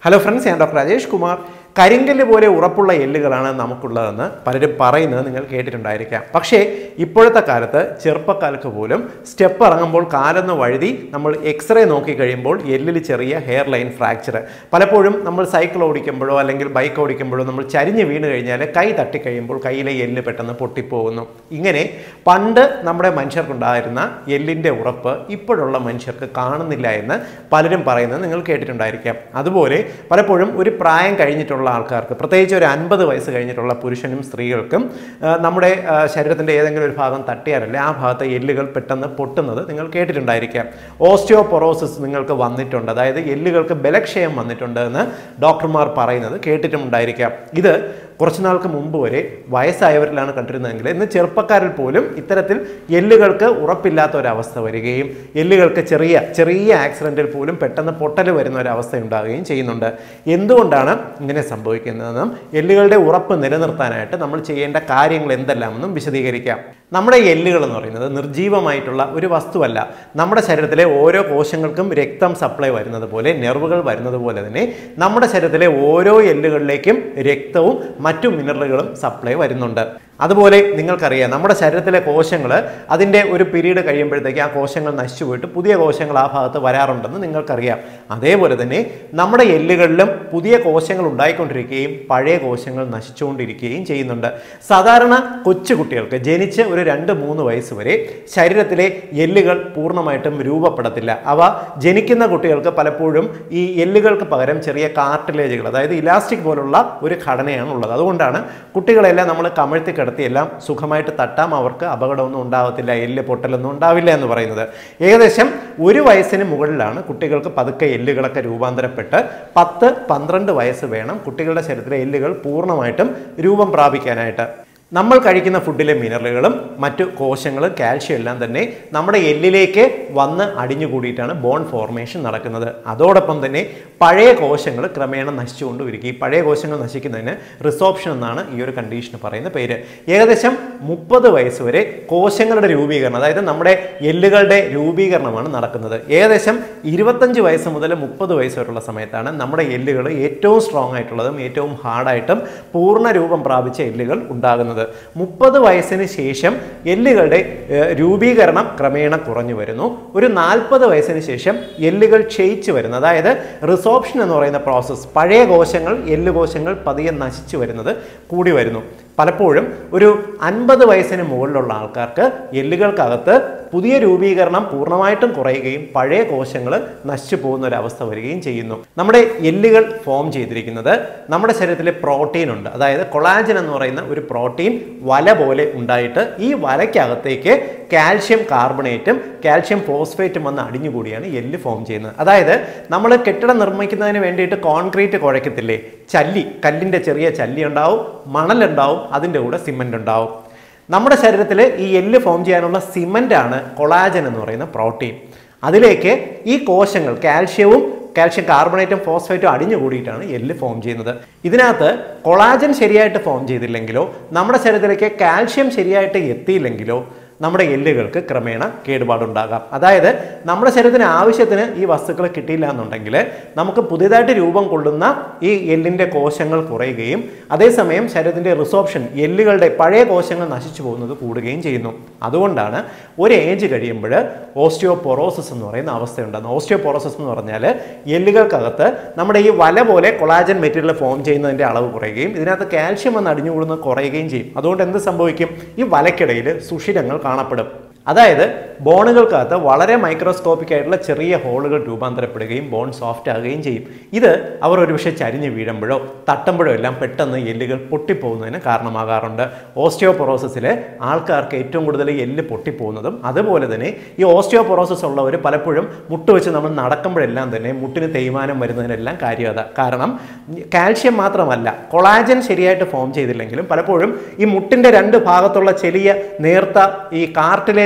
hello friends ഞാൻ doctor Rajesh Kumar കരിങ്കല്ല് പോലെ ഉറപ്പുള്ള എല്ലുകളാണ് നമുക്കുള്ളതെന്ന് പലരും പറയുന്നത് നിങ്ങൾ കേട്ടിട്ടുണ്ടായിരിക്കാം പക്ഷേ ഇപ്പോഴത്തെ കാലത്ത് ചെറുപ്പക്കാർക്ക് പോലും സ്റ്റെപ്പ് ഇറങ്ങുമ്പോൾ കാലൊന്ന് വഴുതി നമ്മൾ എക്സ്റേ നോക്കി കഴിയുമ്പോൾ എല്ലിൽ ചെറിയ ഹെയർ ലൈൻ ഫ്രാക്ചർ പലപ്പോഴും നമ്മൾ സൈക്കിൾ ഓടിക്കുമ്പോഴോ അല്ലെങ്കിൽ ബൈക്ക് ഓടിക്കുമ്പോഴോ നമ്മൾ ചരിഞ്ഞ് വീണ് കഴിഞ്ഞാൽ കൈ തട്ടിക്കഴിയുമ്പോൾ കയ്യിലെ എല്ല് പെട്ടെന്ന് പൊട്ടിപ്പോകുന്നു ഇങ്ങനെ പണ്ട് നമ്മുടെ മനുഷ്യർക്കുണ്ടായിരുന്ന എല്ലിൻ്റെ ഉറപ്പ് ഇപ്പോഴുള്ള മനുഷ്യർക്ക് കാണുന്നില്ല എന്ന് പലരും പറയുന്നത് നിങ്ങൾ കേട്ടിട്ടുണ്ടായിരിക്കാം അതുപോലെ പലപ്പോഴും ഒരു പ്രായം കഴിഞ്ഞിട്ടുള്ള ആൾക്കാർക്ക് പ്രത്യേകിച്ച് ഒരു അൻപത് വയസ്സ് കഴിഞ്ഞിട്ടുള്ള പുരുഷനും സ്ത്രീകൾക്കും ആ, നമ്മുടെ ആ, ശരീരത്തിൻ്റെ ഏതെങ്കിലും ഒരു ഭാഗം തട്ടിയാലല്ലേ ആ ഭാഗത്തെ എല്ലുകൾ പെട്ടെന്ന് പൊട്ടുന്നത് നിങ്ങൾ കേട്ടിട്ടുണ്ടായിരിക്കാം ഓസ്റ്റിയോപൊറോസിസ് നിങ്ങൾക്ക് വന്നിട്ടുണ്ട് അതായത് എല്ലുകൾക്ക് ബലക്ഷയം വന്നിട്ടുണ്ട് എന്ന് ഡോക്ടർമാർ പറയുന്നത് കേട്ടിട്ടുണ്ടായിരിക്കാം ഇത് കുറച്ച് നാൾക്ക് മുമ്പ് വരെ വയസ്സായവരിലാണ് കണ്ടിരുന്നതെങ്കിൽ ഇന്ന് ചെറുപ്പക്കാരിൽ പോലും ഇത്തരത്തിൽ എല്ലുകൾക്ക് ഉറപ്പില്ലാത്ത ഒരവസ്ഥ വരികയും എല്ലുകൾക്ക് ചെറിയ ചെറിയ ആക്സിഡൻറ്റിൽ പോലും പെട്ടെന്ന് പൊട്ടൽ വരുന്ന ഒരവസ്ഥ ഉണ്ടാവുകയും ചെയ്യുന്നുണ്ട് എന്തുകൊണ്ടാണ് ഇങ്ങനെ സംഭവിക്കുന്നതെന്നും എല്ലുകളുടെ ഉറപ്പ് നിലനിർത്താനായിട്ട് നമ്മൾ ചെയ്യേണ്ട കാര്യങ്ങൾ എന്തെല്ലാമെന്നും വിശദീകരിക്കാം നമ്മുടെ എല്ലുകൾ എന്ന് പറയുന്നത് നിർജീവമായിട്ടുള്ള ഒരു വസ്തുവല്ല നമ്മുടെ ശരീരത്തിലെ ഓരോ കോശങ്ങൾക്കും രക്തം സപ്ലൈ വരുന്നത് പോലെ നെർവുകൾ വരുന്നത് പോലെ തന്നെ നമ്മുടെ ശരീരത്തിലെ ഓരോ എല്ലുകളിലേക്കും രക്തവും മറ്റു മിനറലുകളും സപ്ലൈ വരുന്നുണ്ട് അതുപോലെ നിങ്ങൾക്കറിയാം നമ്മുടെ ശരീരത്തിലെ കോശങ്ങൾ അതിൻ്റെ ഒരു പീരീഡ് കഴിയുമ്പോഴത്തേക്ക് ആ കോശങ്ങൾ നശിച്ചു പോയിട്ട് പുതിയ കോശങ്ങൾ ആ ഭാഗത്ത് വരാറുണ്ടെന്ന് നിങ്ങൾക്കറിയാം അതേപോലെ തന്നെ നമ്മുടെ എല്ലുകളിലും പുതിയ കോശങ്ങൾ ഉണ്ടായിക്കൊണ്ടിരിക്കുകയും പഴയ കോശങ്ങൾ നശിച്ചുകൊണ്ടിരിക്കുകയും ചെയ്യുന്നുണ്ട് സാധാരണ കൊച്ചു കുട്ടികൾക്ക് ജനിച്ച് ഒരു രണ്ട് മൂന്ന് വയസ്സ് വരെ ശരീരത്തിലെ എല്ലുകൾ പൂർണ്ണമായിട്ടും രൂപപ്പെടത്തില്ല അവ ജനിക്കുന്ന കുട്ടികൾക്ക് പലപ്പോഴും ഈ എല്ലുകൾക്ക് പകരം ചെറിയ കാർട്ടിലേജുകൾ അതായത് ഇലാസ്റ്റിക് പോലുള്ള ഒരു ഘടനയാണ് ഉള്ളത് അതുകൊണ്ടാണ് കുട്ടികളെല്ലാം നമ്മൾ കമഴ്ത്തി കിടത്തി എല്ലാം സുഖമായിട്ട് തട്ടാം അവർക്ക് അപകടമൊന്നും ഉണ്ടാവത്തില്ല എല്ല് പൊട്ടലൊന്നും ഉണ്ടാവില്ല എന്ന് പറയുന്നത് ഏകദേശം ഒരു വയസ്സിന് മുകളിലാണ് കുട്ടികൾക്ക് പതുക്കെ എല്ലുകളൊക്കെ രൂപാന്തരപ്പെട്ട് പത്ത് പന്ത്രണ്ട് വയസ്സ് വേണം കുട്ടികളുടെ ശരീരത്തിലെ എല്ലുകൾ പൂർണ്ണമായിട്ടും രൂപം പ്രാപിക്കാനായിട്ട് നമ്മൾ കഴിക്കുന്ന ഫുഡിലെ മിനറലുകളും മറ്റു കോശങ്ങളും കാൽഷ്യം എല്ലാം തന്നെ നമ്മുടെ എല്ലിലേക്ക് വന്ന് അടിഞ്ഞുകൂടിയിട്ടാണ് ബോൺ ഫോർമേഷൻ നടക്കുന്നത് അതോടൊപ്പം തന്നെ പഴയ കോശങ്ങൾ ക്രമേണ നശിച്ചുകൊണ്ട് വരിക ഈ പഴയ കോശങ്ങൾ നശിക്കുന്നതിന് റിസോപ്ഷൻ എന്നാണ് ഈ ഒരു കണ്ടീഷന് പറയുന്ന പേര് ഏകദേശം മുപ്പത് വയസ്സ് വരെ കോശങ്ങളുടെ രൂപീകരണം അതായത് നമ്മുടെ എല്ലുകളുടെ രൂപീകരണമാണ് നടക്കുന്നത് ഏകദേശം ഇരുപത്തഞ്ച് വയസ്സ് മുതൽ മുപ്പത് വയസ്സ് വരെയുള്ള സമയത്താണ് നമ്മുടെ എല്ലുകൾ ഏറ്റവും സ്ട്രോങ് ആയിട്ടുള്ളതും ഏറ്റവും ഹാർഡായിട്ടും പൂർണ്ണ രൂപം പ്രാപിച്ച എല്ലുകൾ ഉണ്ടാകുന്നത് മുപ്പത് വയസ്സിന് ശേഷം എല്ലുകളുടെ ഏഹ്, രൂപീകരണം ക്രമേണ കുറഞ്ഞു വരുന്നു ഒരു നാൽപ്പത് വയസ്സിന് ശേഷം എല്ലുകൾ ക്ഷയിച്ചു വരുന്നു അതായത് റിസോപ്ഷൻ എന്ന് പറയുന്ന പ്രോസസ്സ് പഴയ കോശങ്ങൾ എല്ല് കോശങ്ങൾ പതിയെ നശിച്ചു വരുന്നത് കൂടി വരുന്നു പലപ്പോഴും ഒരു അൻപത് വയസ്സിന് മുകളിലുള്ള ആൾക്കാർക്ക് എല്ലുകൾക്കകത്ത് പുതിയ രൂപീകരണം പൂർണ്ണമായിട്ടും കുറയുകയും പഴയ കോശങ്ങൾ നശിച്ചു പോകുന്ന ഒരു അവസ്ഥ വരികയും ചെയ്യുന്നു നമ്മുടെ എല്ലുകൾ ഫോം ചെയ്തിരിക്കുന്നത് നമ്മുടെ ശരീരത്തിലെ പ്രോട്ടീൻ ഉണ്ട് അതായത് കൊളാജൻ എന്ന് പറയുന്ന ഒരു പ്രോട്ടീൻ വല പോലെ ഉണ്ടായിട്ട് ഈ വലയ്ക്കകത്തേക്ക് കാൽഷ്യം കാർബണേറ്റും കാൽഷ്യം ഫോസ്ഫേറ്റും വന്ന് അടിഞ്ഞുകൂടിയാണ് എല്ല് ഫോം ചെയ്യുന്നത് അതായത് നമ്മൾ കെട്ടിടം നിർമ്മിക്കുന്നതിന് വേണ്ടിയിട്ട് കോൺക്രീറ്റ് കുഴക്കത്തില്ലേ ചല്ലി കല്ലിൻ്റെ ചെറിയ ചല്ലി ഉണ്ടാവും മണലുണ്ടാവും അതിൻ്റെ കൂടെ സിമൻ്റ് ഉണ്ടാവും നമ്മുടെ ശരീരത്തിൽ ഈ എല്ല് ഫോം ചെയ്യാനുള്ള സിമൻ്റ് ആണ് കൊളാജൻ എന്ന് പറയുന്ന പ്രോട്ടീൻ അതിലേക്ക് ഈ കോശങ്ങൾ കാൽഷ്യവും കാൽഷ്യം കാർബണേറ്റും ഫോസ്ഫേറ്റും അടിഞ്ഞുകൂടിയിട്ടാണ് എല്ല് ഫോം ചെയ്യുന്നത് ഇതിനകത്ത് കൊളാജൻ ശരിയായിട്ട് ഫോം ചെയ്തില്ലെങ്കിലോ നമ്മുടെ ശരീരത്തിലേക്ക് കാൽഷ്യം ശരിയായിട്ട് എത്തിയില്ലെങ്കിലോ നമ്മുടെ എല്ലുകൾക്ക് ക്രമേണ കേടുപാടുണ്ടാകാം അതായത് നമ്മുടെ ശരീരത്തിന് ആവശ്യത്തിന് ഈ വസ്തുക്കൾ കിട്ടിയില്ല എന്നുണ്ടെങ്കിൽ നമുക്ക് പുതിയതായിട്ട് രൂപം കൊള്ളുന്ന ഈ എല്ലിൻ്റെ കോശങ്ങൾ കുറയുകയും അതേസമയം ശരീരത്തിൻ്റെ റിസോപ്ഷൻ എല്ലുകളുടെ പഴയ കോശങ്ങൾ നശിച്ചു പോകുന്നത് കൂടുകയും ചെയ്യുന്നു അതുകൊണ്ടാണ് ഒരു ഏജ് കഴിയുമ്പോൾ ഓസ്റ്റിയോപൊറോസിസ് എന്ന് പറയുന്ന അവസ്ഥയുണ്ടാകുന്നത് ഓസ്റ്റിയോപൊറോസിസ് എന്ന് പറഞ്ഞാൽ എല്ലുകൾക്കകത്ത് നമ്മുടെ ഈ വല പോലെ കൊളാജൻ മെറ്റീരിയൽ ഫോം ചെയ്യുന്നതിൻ്റെ അളവ് കുറയുകയും ഇതിനകത്ത് കാൽഷ്യം വന്ന് അടിഞ്ഞുകൂടുന്നത് കുറയുകയും ചെയ്യും അതുകൊണ്ട് എന്ത് സംഭവിക്കും ഈ വലയ്ക്കിടയിൽ സുഷിരങ്ങൾ കാണപ്പെടും അതായത് ബോണുകൾക്കകത്ത് വളരെ മൈക്രോസ്കോപ്പിക് ആയിട്ടുള്ള ചെറിയ ഹോളുകൾ രൂപാന്തരപ്പെടുകയും ബോൺ സോഫ്റ്റ് ആകുകയും ചെയ്യും ഇത് അവർ ഒരുപക്ഷെ ചരിഞ്ഞ് വീഴുമ്പോഴോ തട്ടുമ്പോഴോ എല്ലാം പെട്ടെന്ന് എല്ലുകൾ പൊട്ടിപ്പോകുന്നതിന് കാരണമാകാറുണ്ട് ഓസ്റ്റിയോപൊറോസിസിൽ ആൾക്കാർക്ക് ഏറ്റവും കൂടുതൽ എല്ല് പൊട്ടിപ്പോകുന്നതും അതുപോലെ തന്നെ ഈ ഓസ്റ്റിയോപൊറോസിസ് ഉള്ളവർ പലപ്പോഴും മുട്ട് വെച്ച് നമ്മൾ നടക്കുമ്പോഴെല്ലാം തന്നെ മുട്ടിന് തേയ്മാനം വരുന്നതിനെല്ലാം കാര്യം അതാ കാരണം കാൽഷ്യം മാത്രമല്ല കൊളാജൻ ശരിയായിട്ട് ഫോം ചെയ്തില്ലെങ്കിലും പലപ്പോഴും ഈ മുട്ടിൻ്റെ രണ്ട് ഭാഗത്തുള്ള ചെറിയ നേർത്ത ഈ കാർട്ടിലേജ്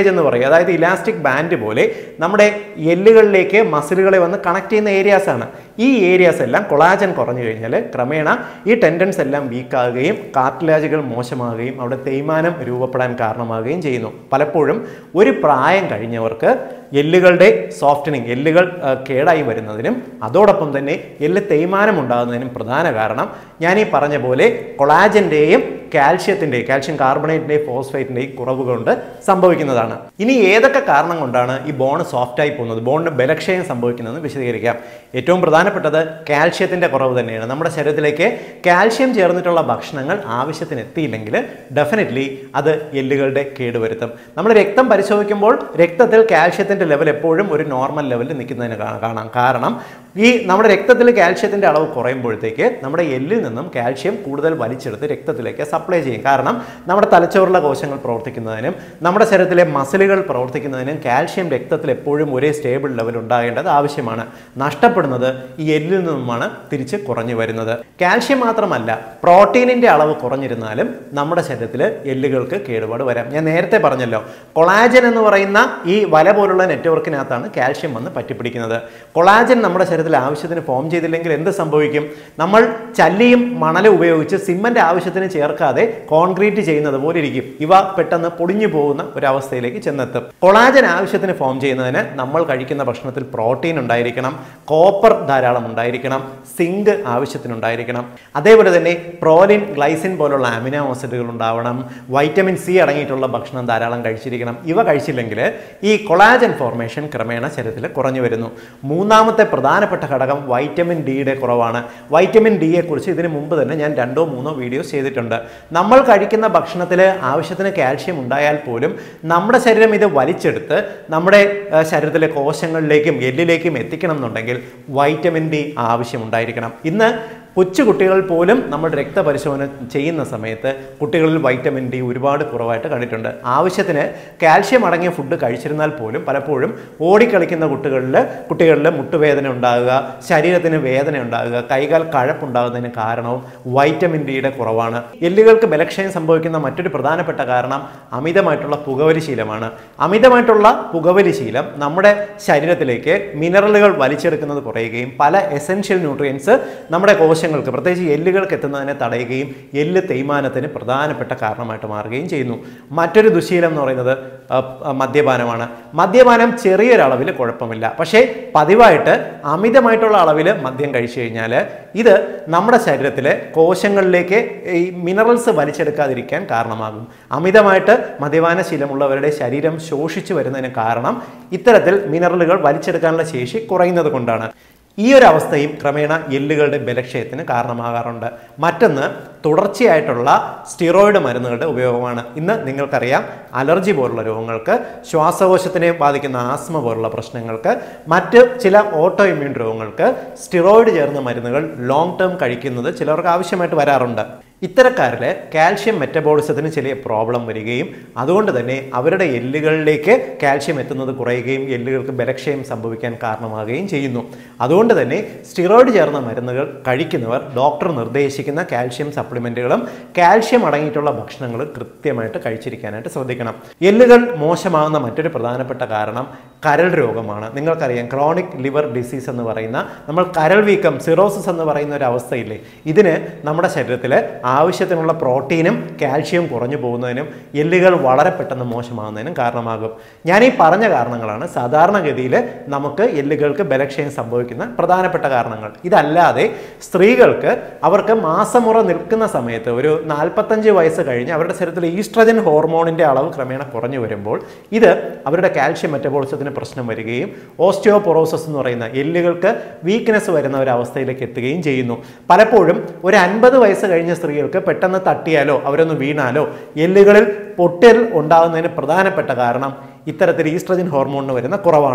കാർട്ടിലേജ് എന്ന് പറയും അതായത് ഇലാസ്റ്റിക് ബാൻഡ് പോലെ നമ്മുടെ എല്ലുകളിലേക്ക് മസിലുകളെ വന്ന് കണക്ട് ചെയ്യുന്ന ഏരിയാസ് ആണ് ഈ ഏരിയാസ് എല്ലാം കൊളാജൻ കുറഞ്ഞു കഴിഞ്ഞാൽ ക്രമേണ ഈ ടെൻഡൻസ് എല്ലാം വീക്കാകുകയും കാർട്ടിലാജുകൾ മോശമാകുകയും അവിടെ തേയ്മാനം രൂപപ്പെടാൻ കാരണമാകുകയും ചെയ്യുന്നു പലപ്പോഴും ഒരു പ്രായം കഴിഞ്ഞവർക്ക് എല്ലുകളുടെ സോഫ്റ്റനിങ് എല്ലുകൾ ആ, കേടായി വരുന്നതിനും അതോടൊപ്പം തന്നെ എല്ല് തേയ്മാനം ഉണ്ടാകുന്നതിനും പ്രധാന കാരണം ഞാൻ ഈ പറഞ്ഞ പോലെ കൊളാജൻ്റെയും കാൽഷ്യത്തിൻ്റെയും കാൽഷ്യം കാർബണേറ്റിൻ്റെയും ഫോസ്ഫേറ്റിൻ്റെയും കുറവ് കൊണ്ട് സംഭവിക്കുന്നതാണ് ഇനി ഏതൊക്കെ കാരണം കൊണ്ടാണ് ഈ ബോൺ സോഫ്റ്റായി പോകുന്നത് ബോണിന് ബലക്ഷയം സംഭവിക്കുന്നതെന്ന് വിശദീകരിക്കാം ഏറ്റവും പ്രധാനപ്പെട്ടത് കാൽഷ്യത്തിൻ്റെ കുറവ് തന്നെയാണ് നമ്മുടെ ശരീരത്തിലേക്ക് കാൽഷ്യം ചേർന്നിട്ടുള്ള ഭക്ഷണങ്ങൾ ആവശ്യത്തിന് എത്തിയില്ലെങ്കിൽ ഡെഫിനറ്റ്ലി അത് എല്ലുകളുടെ കേടുവരുത്തും നമ്മൾ രക്തം പരിശോധിക്കുമ്പോൾ രക്തത്തിൽ കാൽഷ്യത്തിൻ്റെ ലെവൽ എപ്പോഴും ഒരു നോർമൽ ലെവലിൽ നിൽക്കുന്നതിന് കാ- കാണാം കാരണം ഈ നമ്മുടെ രക്തത്തിൽ കാൽഷ്യത്തിൻ്റെ അളവ് കുറയുമ്പോഴത്തേക്ക് നമ്മുടെ എല്ലിൽ നിന്നും കാൽഷ്യം കൂടുതൽ വലിച്ചെടുത്ത് രക്തത്തിലേക്ക് സപ്ലൈ ചെയ്യും കാരണം നമ്മുടെ തലച്ചോറിലെ കോശങ്ങൾ പ്രവർത്തിക്കുന്നതിനും നമ്മുടെ ശരീരത്തിലെ മസിലുകൾ പ്രവർത്തിക്കുന്നതിനും കാൽഷ്യം രക്തത്തിൽ എപ്പോഴും ഒരേ സ്റ്റേബിൾ ലെവൽ ഉണ്ടാകേണ്ടത് ആവശ്യമാണ് നഷ്ടപ്പെടുന്നത് ഈ എല്ലിൽ നിന്നുമാണ് തിരിച്ച് കുറഞ്ഞു വരുന്നത് കാൽഷ്യം മാത്രമല്ല പ്രോട്ടീനിൻ്റെ അളവ് കുറഞ്ഞിരുന്നാലും നമ്മുടെ ശരീരത്തിൽ എല്ലുകൾക്ക് കേടുപാട് വരാം ഞാൻ നേരത്തെ പറഞ്ഞല്ലോ കൊളാജൻ എന്ന് പറയുന്ന ഈ വല പോലുള്ള നെറ്റ്വർക്കിനകത്താണ് കാൽഷ്യം വന്ന് പറ്റിപ്പിടിക്കുന്നത് കൊളാജൻ നമ്മുടെ ശരീരത്തിൽ ആവശ്യത്തിന് ഫോം ചെയ്തില്ലെങ്കിൽ എന്ത് സംഭവിക്കും നമ്മൾ ചല്ലിയും മണലും ഉപയോഗിച്ച് സിമന്റ് ആവശ്യത്തിന് ചേർക്കാതെ കോൺക്രീറ്റ് ചെയ്യുന്നത് പോലെ ഇരിക്കും ഇവ പെട്ടെന്ന് പൊടിഞ്ഞു പോകുന്ന ഒരവസ്ഥയിലേക്ക് ചെന്നെത്തും കൊളാജൻ ആവശ്യത്തിന് ഫോം ചെയ്യുന്നതിന് നമ്മൾ കഴിക്കുന്ന ഭക്ഷണത്തിൽ പ്രോട്ടീൻ ഉണ്ടായിരിക്കണം കോപ്പർ ധാരാളം ഉണ്ടായിരിക്കണം സിങ്ക് ആവശ്യത്തിനുണ്ടായിരിക്കണം അതേപോലെ തന്നെ പ്രോലിൻ ഗ്ലൈസിൻ പോലുള്ള അമിനോ ആസിഡുകൾ ഉണ്ടാവണം വൈറ്റമിൻ സി അടങ്ങിയിട്ടുള്ള ഭക്ഷണം ധാരാളം കഴിച്ചിരിക്കണം ഇവ കഴിച്ചില്ലെങ്കിൽ ഈ കൊളാജൻ ഫോർമേഷൻ ക്രമേണ ശരീരത്തിൽ കുറഞ്ഞു വരുന്നു മൂന്നാമത്തെ പ്രധാനപ്പെട്ട ഘടകം വൈറ്റമിൻ ഡിയുടെ കുറവാണ് വൈറ്റമിൻ ഡിയെ കുറിച്ച് ഇതിനു മുമ്പ് തന്നെ ഞാൻ രണ്ടോ മൂന്നോ വീഡിയോസ് ചെയ്തിട്ടുണ്ട് നമ്മൾ കഴിക്കുന്ന ഭക്ഷണത്തിൽ ആവശ്യത്തിന് കാൽഷ്യം ഉണ്ടായാൽ പോലും നമ്മുടെ ശരീരം ഇത് വലിച്ചെടുത്ത് നമ്മുടെ ആ, ശരീരത്തിലെ കോശങ്ങളിലേക്കും എല്ലിലേക്കും എത്തിക്കണം എന്നുണ്ടെങ്കിൽ വൈറ്റമിൻ ഡി ആവശ്യമുണ്ടായിരിക്കണം ഇന്ന് കൊച്ചു കുട്ടികൾ പോലും നമ്മൾ രക്തപരിശോധന ചെയ്യുന്ന സമയത്ത് കുട്ടികളിൽ വൈറ്റമിൻ ഡി ഒരുപാട് കുറവായിട്ട് കണ്ടിട്ടുണ്ട് ആവശ്യത്തിന് കാൽഷ്യം അടങ്ങിയ ഫുഡ് കഴിച്ചിരുന്നാൽ പോലും പലപ്പോഴും ഓടിക്കളിക്കുന്ന കുട്ടികളിൽ കുട്ടികളിൽ മുട്ടുവേദന ഉണ്ടാകുക ശരീരത്തിന് വേദന ഉണ്ടാകുക കൈകാൽ കഴപ്പുണ്ടാകുന്നതിന് കാരണവും വൈറ്റമിൻ ഡിയുടെ കുറവാണ് എല്ലുകൾക്ക് ബലക്ഷയം സംഭവിക്കുന്ന മറ്റൊരു പ്രധാനപ്പെട്ട കാരണം അമിതമായിട്ടുള്ള പുകവലി ശീലമാണ് അമിതമായിട്ടുള്ള പുകവലി ശീലം നമ്മുടെ ശരീരത്തിലേക്ക് മിനറലുകൾ വലിച്ചെടുക്കുന്നത് കുറയുകയും പല എസെൻഷ്യൽ ന്യൂട്രിയൻസ് നമ്മുടെ കോശങ്ങൾക്ക് പ്രത്യേകിച്ച് എല്ലുകൾക്ക് എത്തുന്നതിനെ തടയുകയും എല്ല് തേയ്മാനത്തിന് പ്രധാനപ്പെട്ട കാരണമായിട്ട് മാറുകയും ചെയ്യുന്നു മറ്റൊരു ദുശീലം എന്ന് പറയുന്നത് അഹ്, അഹ് മദ്യപാനമാണ് മദ്യപാനം ചെറിയൊരളവിൽ കുഴപ്പമില്ല പക്ഷേ പതിവായിട്ട് അമിതമായിട്ടുള്ള അളവിൽ മദ്യം കഴിച്ചു കഴിഞ്ഞാൽ ഇത് നമ്മുടെ ശരീരത്തിലെ കോശങ്ങളിലേക്ക് ഈ മിനറൽസ് വലിച്ചെടുക്കാതിരിക്കാൻ കാരണമാകും അമിതമായിട്ട് മദ്യപാന ശീലമുള്ളവരുടെ ശരീരം ശോഷിച്ചു വരുന്നതിന് കാരണം ഇത്തരത്തിൽ മിനറലുകൾ വലിച്ചെടുക്കാനുള്ള ശേഷി കുറയുന്നത് കൊണ്ടാണ് ഈ ഒരു അവസ്ഥയും ക്രമേണ എല്ലുകളുടെ ബലക്ഷയത്തിന് കാരണമാകാറുണ്ട് മറ്റൊന്ന് തുടർച്ചയായിട്ടുള്ള സ്റ്റിറോയിഡ് മരുന്നുകളുടെ ഉപയോഗമാണ് ഇന്ന് നിങ്ങൾക്കറിയാം അലർജി പോലുള്ള രോഗങ്ങൾക്ക് ശ്വാസകോശത്തിനെ ബാധിക്കുന്ന ആസ്മ പോലുള്ള പ്രശ്നങ്ങൾക്ക് മറ്റ് ചില ഓട്ടോ ഇമ്മ്യൂൺ രോഗങ്ങൾക്ക് സ്റ്റിറോയിഡ് ചേർന്ന മരുന്നുകൾ ലോങ് ടേം കഴിക്കുന്നത് ചിലർക്ക് ആവശ്യമായിട്ട് വരാറുണ്ട് ഇത്തരക്കാരിൽ കാൽഷ്യം മെറ്റബോളിസത്തിന് ചെറിയ പ്രോബ്ലം വരികയും അതുകൊണ്ട് തന്നെ അവരുടെ എല്ലുകളിലേക്ക് കാൽഷ്യം എത്തുന്നത് കുറയുകയും എല്ലുകൾക്ക് ബലക്ഷയം സംഭവിക്കാൻ കാരണമാകുകയും ചെയ്യുന്നു അതുകൊണ്ട് തന്നെ സ്റ്റിറോയിഡ് ചേർന്ന മരുന്നുകൾ കഴിക്കുന്നവർ ഡോക്ടർ നിർദ്ദേശിക്കുന്ന കാൽഷ്യം സപ്ലിമെൻറ്റുകളും കാൽഷ്യം അടങ്ങിയിട്ടുള്ള ഭക്ഷണങ്ങളും കൃത്യമായിട്ട് കഴിച്ചിരിക്കാനായിട്ട് ശ്രദ്ധിക്കണം എല്ലുകൾ മോശമാകുന്ന മറ്റൊരു പ്രധാനപ്പെട്ട കാരണം കരൾ രോഗമാണ് നിങ്ങൾക്കറിയാം ക്രോണിക് ലിവർ ഡിസീസ് എന്ന് പറയുന്ന നമ്മൾ കരൾ വീക്കം സിറോസിസ് എന്ന് പറയുന്ന ഒരു അവസ്ഥയില്ലേ ഇതിന് നമ്മുടെ ശരീരത്തിൽ ആവശ്യത്തിനുള്ള പ്രോട്ടീനും കാൽഷ്യവും കുറഞ്ഞു പോകുന്നതിനും എല്ലുകൾ വളരെ പെട്ടെന്ന് മോശമാകുന്നതിനും കാരണമാകും ഞാൻ ഈ പറഞ്ഞ കാരണങ്ങളാണ് സാധാരണഗതിയിൽ നമുക്ക് എല്ലുകൾക്ക് ബലക്ഷയം സംഭവിക്കുന്ന പ്രധാനപ്പെട്ട കാരണങ്ങൾ ഇതല്ലാതെ സ്ത്രീകൾക്ക് അവർക്ക് മാസമുറ നിൽക്കുന്ന സമയത്ത് ഒരു നാൽപ്പത്തഞ്ച് വയസ്സ് കഴിഞ്ഞ് അവരുടെ ശരീരത്തിൽ ഈസ്ട്രജൻ ഹോർമോണിൻ്റെ അളവ് ക്രമേണ കുറഞ്ഞു വരുമ്പോൾ ഇത് അവരുടെ കാൽഷ്യം മെറ്റബോളിസത്തിന് പ്രശ്നം വരികയും ഓസ്റ്റിയോപൊറോസസ് എന്ന് പറയുന്ന എല്ലുകൾക്ക് വീക്ക്നെസ് വരുന്ന ഒരു അവസ്ഥയിലേക്ക് എത്തുകയും ചെയ്യുന്നു പലപ്പോഴും ഒരു അൻപത് വയസ്സ് കഴിഞ്ഞ സ്ത്രീകൾക്ക് പെട്ടെന്ന് തട്ടിയാലോ അവരൊന്ന് വീണാലോ എല്ലുകളിൽ പൊട്ടൽ ഉണ്ടാകുന്നതിന് പ്രധാനപ്പെട്ട കാരണം ഇത്തരത്തിൽ ഈസ്ട്രജൻ ഹോർമോണിന് വരുന്ന കുറവാണ്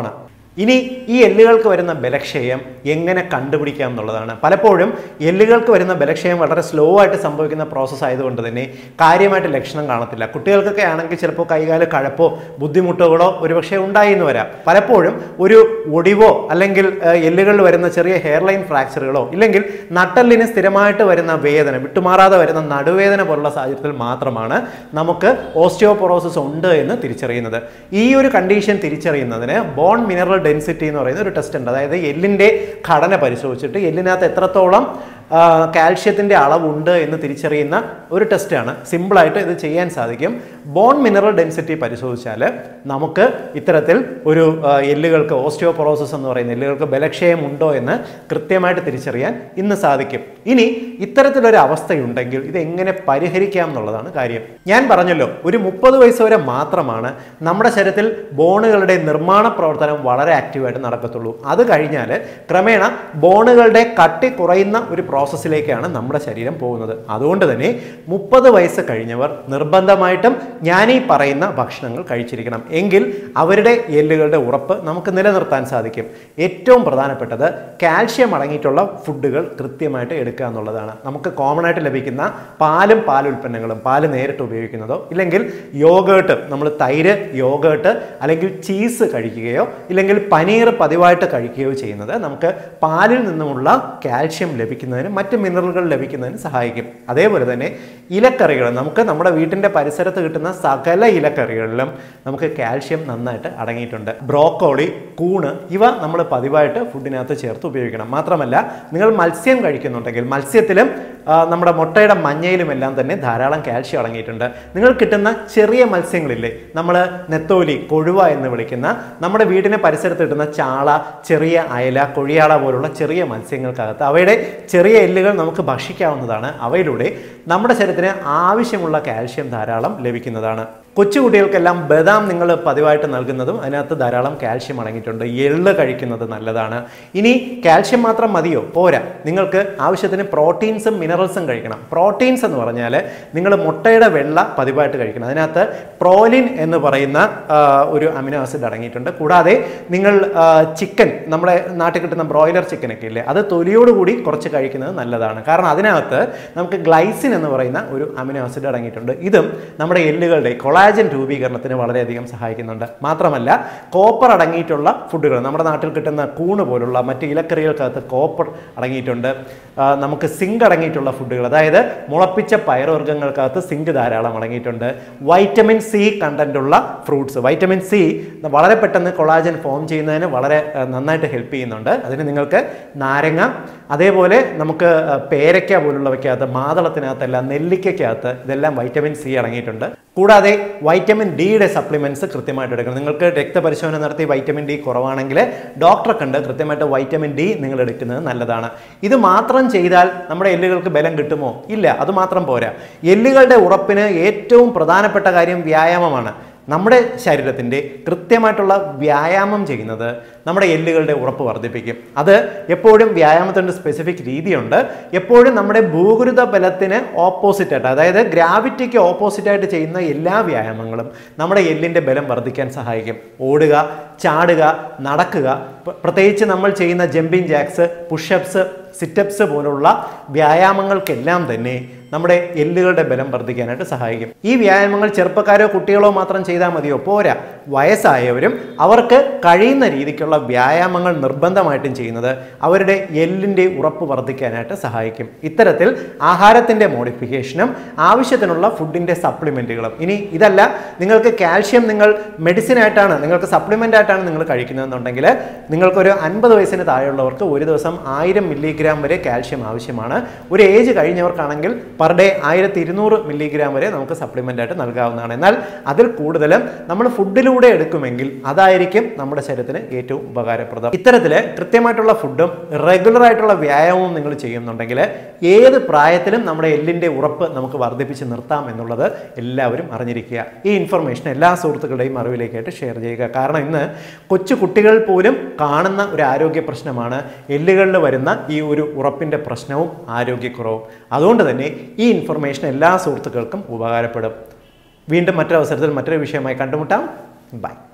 ഇനി ഈ എല്ലുകൾക്ക് വരുന്ന ബലക്ഷയം എങ്ങനെ കണ്ടുപിടിക്കാം എന്നുള്ളതാണ് പലപ്പോഴും എല്ലുകൾക്ക് വരുന്ന ബലക്ഷയം വളരെ സ്ലോ ആയിട്ട് സംഭവിക്കുന്ന പ്രോസസ്സ് ആയതുകൊണ്ട് തന്നെ കാര്യമായിട്ട് ലക്ഷണം കാണത്തില്ല കുട്ടികൾക്കൊക്കെ ആണെങ്കിൽ ചിലപ്പോൾ കൈകാല കഴപ്പോ ബുദ്ധിമുട്ടുകളോ ഒരുപക്ഷെ ഉണ്ടായി എന്ന് വരാം പലപ്പോഴും ഒരു ഒടിവോ അല്ലെങ്കിൽ ഏഹ്, എല്ലുകളിൽ വരുന്ന ചെറിയ ഹെയർലൈൻ ഫ്രാക്ചറുകളോ ഇല്ലെങ്കിൽ നട്ടലിന് സ്ഥിരമായിട്ട് വരുന്ന വേദന വിട്ടുമാറാതെ വരുന്ന നടുവേദന പോലുള്ള സാഹചര്യത്തിൽ മാത്രമാണ് നമുക്ക് ഓസ്റ്റിയോപൊറോസിസ് ഉണ്ട് എന്ന് തിരിച്ചറിയുന്നത് ഈ ഒരു കണ്ടീഷൻ തിരിച്ചറിയുന്നതിന് ബോൺ മിനറൽ ഡെൻസിറ്റി എന്ന് പറയുന്ന ഒരു ടെസ്റ്റ് ഉണ്ട് അതായത് എല്ലിൻ്റെ ഘടന പരിശോധിച്ചിട്ട് എല്ലിനകത്ത് എത്രത്തോളം ആ, കാൽഷ്യത്തിൻ്റെ അളവുണ്ട് എന്ന് തിരിച്ചറിയുന്ന ഒരു ടെസ്റ്റാണ് സിമ്പിളായിട്ട് ഇത് ചെയ്യാൻ സാധിക്കും ബോൺ മിനറൽ ഡെൻസിറ്റി പരിശോധിച്ചാൽ നമുക്ക് ഇത്തരത്തിൽ ഒരു ആ, എല്ലുകൾക്ക് ഓസ്റ്റിയോപൊറോസിസ് എന്ന് പറയുന്ന എല്ലുകൾക്ക് ബലക്ഷയം ഉണ്ടോ എന്ന് കൃത്യമായിട്ട് തിരിച്ചറിയാൻ ഇന്ന് സാധിക്കും ഇനി ഇത്തരത്തിലൊരു അവസ്ഥയുണ്ടെങ്കിൽ ഇത് എങ്ങനെ പരിഹരിക്കാം എന്നുള്ളതാണ് കാര്യം ഞാൻ പറഞ്ഞല്ലോ ഒരു മുപ്പത് വയസ്സ് വരെ മാത്രമാണ് നമ്മുടെ ശരീരത്തിൽ ബോണുകളുടെ നിർമ്മാണ പ്രവർത്തനം വളരെ ആക്റ്റീവായിട്ട് നടക്കത്തുള്ളൂ അത് കഴിഞ്ഞാൽ ക്രമേണ ബോണുകളുടെ കട്ടി കുറയുന്ന ഒരു പ്രോസസ്സിലേക്കാണ് നമ്മുടെ ശരീരം പോകുന്നത് അതുകൊണ്ട് തന്നെ മുപ്പത് വയസ്സ് കഴിഞ്ഞവർ നിർബന്ധമായിട്ടും ഞാൻ ഈ പറയുന്ന ഭക്ഷണങ്ങൾ കഴിച്ചിരിക്കണം എങ്കിൽ അവരുടെ എല്ലുകളുടെ ഉറപ്പ് നമുക്ക് നിലനിർത്താൻ സാധിക്കും ഏറ്റവും പ്രധാനപ്പെട്ടത് കാൽഷ്യം അടങ്ങിയിട്ടുള്ള ഫുഡുകൾ കൃത്യമായിട്ട് എടുക്കുക എന്നുള്ളതാണ് നമുക്ക് കോമൺ ആയിട്ട് ലഭിക്കുന്ന പാലും പാലുൽപ്പന്നങ്ങളും പാല് നേരിട്ട് ഉപയോഗിക്കുന്നതോ ഇല്ലെങ്കിൽ യോഗേട്ട് നമ്മൾ തൈര് യോഗേട്ട് അല്ലെങ്കിൽ ചീസ് കഴിക്കുകയോ ഇല്ലെങ്കിൽ പനീർ പതിവായിട്ട് കഴിക്കുകയോ ചെയ്യുന്നത് നമുക്ക് പാലിൽ നിന്നുമുള്ള കാൽഷ്യം ലഭിക്കുന്നതിനും മറ്റ് മിനറലുകൾ ലഭിക്കുന്നതിന് സഹായിക്കും അതേപോലെ തന്നെ ഇലക്കറികൾ നമുക്ക് നമ്മുടെ വീട്ടിൻ്റെ പരിസരത്ത് കിട്ടുന്ന സകല ഇലക്കറികളിലും നമുക്ക് കാൽഷ്യം നന്നായിട്ട് അടങ്ങിയിട്ടുണ്ട് ബ്രോക്കോളി കൂണ് ഇവ നമ്മൾ പതിവായിട്ട് ഫുഡിനകത്ത് ചേർത്ത് ഉപയോഗിക്കണം മാത്രമല്ല നിങ്ങൾ മത്സ്യം കഴിക്കുന്നുണ്ടെങ്കിൽ മത്സ്യത്തിലും ആ, നമ്മുടെ മുട്ടയുടെ മഞ്ഞയിലും എല്ലാം തന്നെ ധാരാളം കാൽഷ്യം അടങ്ങിയിട്ടുണ്ട് നിങ്ങൾ കിട്ടുന്ന ചെറിയ മത്സ്യങ്ങളില്ലേ നമ്മൾ നെത്തോലി കൊഴുവ എന്ന് വിളിക്കുന്ന നമ്മുടെ വീടിന് പരിസരത്ത് കിട്ടുന്ന ചാള ചെറിയ അയല കൊഴിയാള പോലുള്ള ചെറിയ മത്സ്യങ്ങൾക്കകത്ത് അവയുടെ ചെറിയ എല്ലുകൾ നമുക്ക് ഭക്ഷിക്കാവുന്നതാണ് അവയിലൂടെ നമ്മുടെ ശരീരത്തിന് ആവശ്യമുള്ള കാൽഷ്യം ധാരാളം ലഭിക്കുന്നതാണ് കൊച്ചുകുട്ടികൾക്കെല്ലാം ബദാം നിങ്ങൾ പതിവായിട്ട് നൽകുന്നതും അതിനകത്ത് ധാരാളം കാൽഷ്യം അടങ്ങിയിട്ടുണ്ട് എള്ള് കഴിക്കുന്നത് നല്ലതാണ് ഇനി കാൽഷ്യം മാത്രം മതിയോ പോരാ നിങ്ങൾക്ക് ആവശ്യത്തിന് പ്രോട്ടീൻസും മിനറൽസും കഴിക്കണം പ്രോട്ടീൻസ് എന്ന് പറഞ്ഞാൽ നിങ്ങൾ മുട്ടയുടെ വെള്ള പതിവായിട്ട് കഴിക്കണം അതിനകത്ത് പ്രോലിൻ എന്ന് പറയുന്ന ആ, ഒരു അമിനോ ആസിഡ് അടങ്ങിയിട്ടുണ്ട് കൂടാതെ നിങ്ങൾ ആ, ചിക്കൻ നമ്മുടെ നാട്ടിൽ കിട്ടുന്ന ബ്രോയിലർ ചിക്കനൊക്കെ ഇല്ലേ അത് തൊലിയോടുകൂടി കുറച്ച് കഴിക്കുന്നത് നല്ലതാണ് കാരണം അതിനകത്ത് നമുക്ക് ഗ്ലൈസിൻ എന്ന് പറയുന്ന ഒരു അമിനോ ആസിഡ് അടങ്ങിയിട്ടുണ്ട് ഇതും നമ്മുടെ എല്ലുകളുടെ കൊളാജൻ രൂപീകരണത്തിന് വളരെയധികം സഹായിക്കുന്നുണ്ട് മാത്രമല്ല കോപ്പർ അടങ്ങിയിട്ടുള്ള ഫുഡുകൾ നമ്മുടെ നാട്ടിൽ കിട്ടുന്ന കൂണ് പോലുള്ള മറ്റ് ഇലക്കറികൾക്കകത്ത് കോപ്പർ അടങ്ങിയിട്ടുണ്ട് ആ, നമുക്ക് സിങ്ക് അടങ്ങിയിട്ടുള്ള ഫുഡുകൾ അതായത് മുളപ്പിച്ച പയറുവർഗ്ഗങ്ങൾക്കകത്ത് സിങ്ക് ധാരാളം അടങ്ങിയിട്ടുണ്ട് വൈറ്റമിൻ സി കണ്ടന്റ് ഉള്ള ഫ്രൂട്ട്സ് വൈറ്റമിൻ സി വളരെ പെട്ടെന്ന് കൊളാജൻ ഫോം ചെയ്യുന്നതിന് വളരെ ആ, നന്നായിട്ട് ഹെൽപ്പ് ചെയ്യുന്നുണ്ട് അതിന് നിങ്ങൾക്ക് നാരങ്ങ അതേപോലെ നമുക്ക് ആ, പേരയ്ക്ക പോലുള്ളവയ്ക്കകത്ത് മാതളത്തിനകത്തല്ല നെല്ലിക്കയ്ക്കകത്ത് ഇതെല്ലാം വൈറ്റമിൻ സി അടങ്ങിയിട്ടുണ്ട് കൂടാതെ വൈറ്റമിൻ ഡിയുടെ സപ്ലിമെന്റ്സ് കൃത്യമായിട്ട് എടുക്കണം നിങ്ങൾക്ക് രക്തപരിശോധന നടത്തി വൈറ്റമിൻ ഡി കുറവാണെങ്കിൽ ഡോക്ടറെ കണ്ട് കൃത്യമായിട്ട് വൈറ്റമിൻ ഡി നിങ്ങൾ എടുക്കുന്നത് നല്ലതാണ് ഇത് മാത്രം ചെയ്താൽ നമ്മുടെ എല്ലുകൾക്ക് ബലം കിട്ടുമോ ഇല്ല അത് മാത്രം പോരാ എല്ലുകളുടെ ഉറപ്പിന് ഏറ്റവും പ്രധാനപ്പെട്ട കാര്യം വ്യായാമമാണ് നമ്മുടെ ശരീരത്തിൻ്റെ കൃത്യമായിട്ടുള്ള വ്യായാമം ചെയ്യുന്നത് നമ്മുടെ എല്ലുകളുടെ ഉറപ്പ് വർദ്ധിപ്പിക്കും അത് എപ്പോഴും വ്യായാമത്തിൻ്റെ സ്പെസിഫിക് രീതിയുണ്ട് എപ്പോഴും നമ്മുടെ ഭൂഗുരുത ബലത്തിന് ഓപ്പോസിറ്റ് ആയിട്ട് അതായത് ഗ്രാവിറ്റിക്ക് ഓപ്പോസിറ്റ് ആയിട്ട് ചെയ്യുന്ന എല്ലാ വ്യായാമങ്ങളും നമ്മുടെ എല്ലിൻ്റെ ബലം വർദ്ധിക്കാൻ സഹായിക്കും ഓടുക ചാടുക നടക്കുക പ്ര- പ്രത്യേകിച്ച് നമ്മൾ ചെയ്യുന്ന ജമ്പിങ് ജാക്സ് പുഷപ്സ് സിറ്റപ്സ് പോലുള്ള വ്യായാമങ്ങൾക്കെല്ലാം തന്നെ നമ്മുടെ എല്ലുകളുടെ ബലം വർദ്ധിക്കാനായിട്ട് സഹായിക്കും ഈ വ്യായാമങ്ങൾ ചെറുപ്പക്കാരോ കുട്ടികളോ മാത്രം ചെയ്താൽ മതിയോ പോരാ വയസ്സായവരും അവർക്ക് കഴിയുന്ന രീതിക്കുള്ള വ്യായാമങ്ങൾ നിർബന്ധമായിട്ടും ചെയ്യുന്നത് അവരുടെ എല്ലിൻ്റെ ഉറപ്പ് വർദ്ധിക്കാനായിട്ട് സഹായിക്കും ഇത്തരത്തിൽ ആഹാരത്തിൻ്റെ മോഡിഫിക്കേഷനും ആവശ്യത്തിനുള്ള ഫുഡിൻ്റെ സപ്ലിമെൻറ്റുകളും ഇനി ഇതല്ല നിങ്ങൾക്ക് കാൽഷ്യം നിങ്ങൾ മെഡിസിൻ ആയിട്ടാണ് നിങ്ങൾക്ക് സപ്ലിമെൻ്റ് ആയിട്ടാണ് നിങ്ങൾ കഴിക്കുന്നതെന്നുണ്ടെങ്കിൽ നിങ്ങൾക്കൊരു അൻപത് വയസ്സിന് താഴെയുള്ളവർക്ക് ഒരു ദിവസം ആയിരം മില്ലിഗ്രാം വരെ കാൽഷ്യം ആവശ്യമാണ് ഒരു ഏജ് കഴിഞ്ഞവർക്കാണെങ്കിൽ പെർ ഡേ ആയിരത്തി ഇരുന്നൂറ് മില്ലിഗ്രാം വരെ നമുക്ക് സപ്ലിമെൻ്റ് ആയിട്ട് നൽകാവുന്നതാണ് എന്നാൽ അതിൽ കൂടുതലും നമ്മൾ ഫുഡിലൂടെ എടുക്കുമെങ്കിൽ അതായിരിക്കും നമ്മുടെ ശരീരത്തിന് ഏറ്റവും ഉപകാരപ്രദം ഇത്തരത്തിൽ കൃത്യമായിട്ടുള്ള ഫുഡും റെഗുലർ ആയിട്ടുള്ള വ്യായാമവും നിങ്ങൾ ചെയ്യുന്നുണ്ടെങ്കിൽ ഏത് പ്രായത്തിലും നമ്മുടെ എല്ലിൻ്റെ ഉറപ്പ് നമുക്ക് വർദ്ധിപ്പിച്ച് നിർത്താം എന്നുള്ളത് എല്ലാവരും അറിഞ്ഞിരിക്കുക ഈ ഇൻഫർമേഷൻ എല്ലാ സുഹൃത്തുക്കളുടെയും അറിവിലേക്കായിട്ട് ഷെയർ ചെയ്യുക കാരണം ഇന്ന് കൊച്ചു കുട്ടികൾ പോലും കാണുന്ന ഒരു ആരോഗ്യ പ്രശ്നമാണ് എല്ലുകളിൽ വരുന്ന ഈ ഒരു ഉറപ്പിൻ്റെ പ്രശ്നവും ആരോഗ്യക്കുറവും അതുകൊണ്ട് തന്നെ ഈ ഇൻഫർമേഷൻ എല്ലാ സുഹൃത്തുക്കൾക്കും ഉപകാരപ്പെടും വീണ്ടും മറ്റൊരു അവസരത്തിൽ മറ്റൊരു വിഷയമായി കണ്ടുമുട്ടാം ബൈ